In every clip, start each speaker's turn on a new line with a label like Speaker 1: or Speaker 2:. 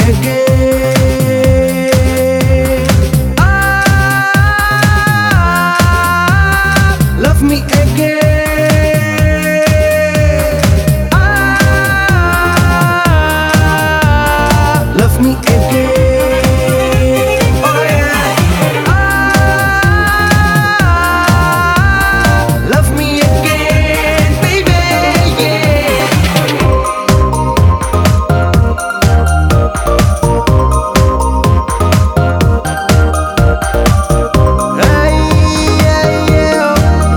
Speaker 1: again. Ah, love me again. Ah, love me again. Oh yeah. Ah, love me again, baby. Yeah. Ay, ay, ay.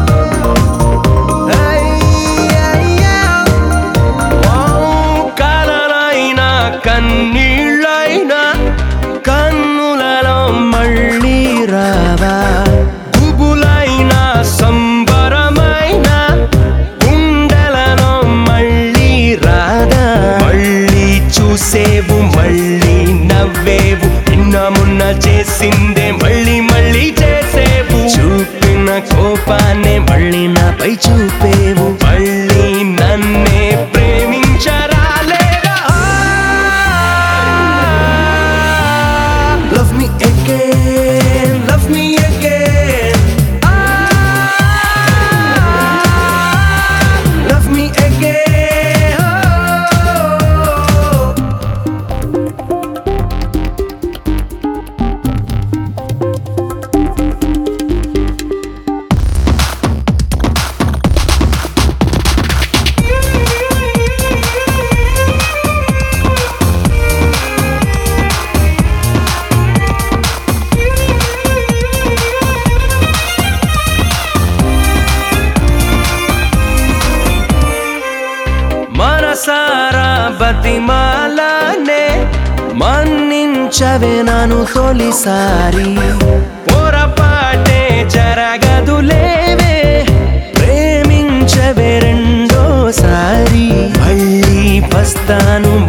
Speaker 1: Ay, ay, ay. కలలైనా కన్నీళ్ళైనా కన్నులలో మళ్ళీ రావా గుబులైన సంబరమైన గుండెలలో మళ్ళీ రాదా మళ్ళీ చూసేవు మళ్ళీ నవ్వేవు నిన్న మున్న చేసిందే మళ్ళీ మళ్ళీ చేసేవు చూపిన కోపాన్ని మళ్ళీ నాపై చూపేవు మళ్ళీ నన్నే ప్రేమించరాలేదా love me again love me again love me again మనసారా బతిమాలనే మన్నించవే నన్ను తొలిసారి పొరపాటే జరగదులేవే ప్రేమించవే రెండోసారి మళ్ళీ వస్తాను